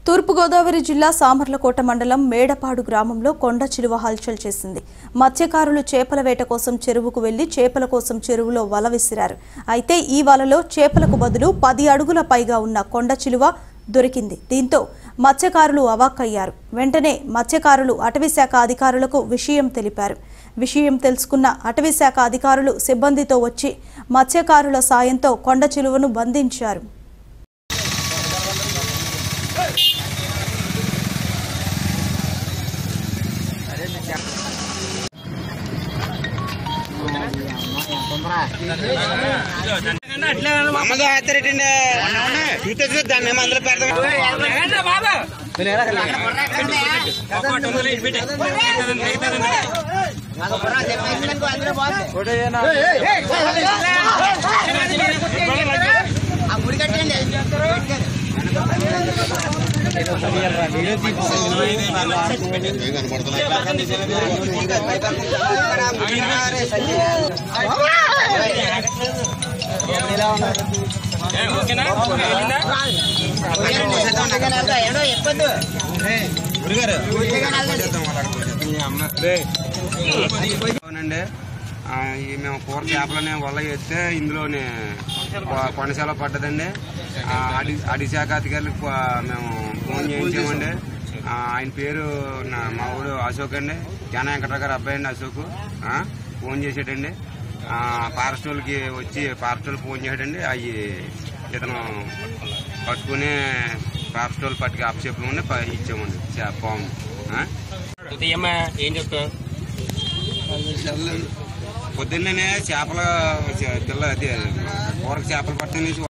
తూర్పుగోదావరి జిల్లా సామర్లకోట మండలం మేడపాడు గ్రామంలో కొండ చిలువ హల్చల్ చేసింది మత్స్యకారులు చేపల వేట కోసం చెరువుకు వెళ్లి చేపల కోసం చెరువులో వల విసిరారు అయితే ఈ వలలో చేపలకు బదులు పది అడుగుల పైగా ఉన్న కొండ చిలువ దొరికింది దీంతో మత్స్యకారులు అవాక్కయ్యారు వెంటనే మత్స్యకారులు అటవీశాఖ అధికారులకు విషయం తెలిపారు విషయం తెలుసుకున్న అటవీశాఖ అధికారులు సిబ్బందితో వచ్చి మత్స్యకారుల సాయంతో కొండ చిలువను బంధించారు అమ్మగా ఆడతారేటండి చూస్తే దాన్ని ఏమో అందులో పెడతాం అవునండి ఆ, ఈ మేము కూర చేపలనే వల్ల వేస్తే ఇందులోనే కొ- కొండశాల పడ్డదండి ఆ, అడి అడిశాఖ అధికారులకు ఆ, మేము ఫోన్ చేయించామండి ఆ, ఆయన పేరు నా- మా ఊరు అశోక్ అండి జాన వెంకట్రావు గారు అబ్బాయి అండి అశోక్ ఆ, ఫోన్ చేసాడండి ఆ, ఫారెస్ట్ వాళ్ళకి వచ్చి ఫారెస్ట్ వాళ్ళు ఫోన్ చేసాడండి అవి ఇతను పట్టుకుని ఫారెస్ట్ వాళ్ళు పట్టుకు అప్పచెప్పమండి ప- ఇచ్చామండి చే- పాము ఆ? ఉదయమ్మా ఏం చెప్తావు పొద్దున్నే చేపల పిల్ల అది కూరకు చేపలు పట్టనేసి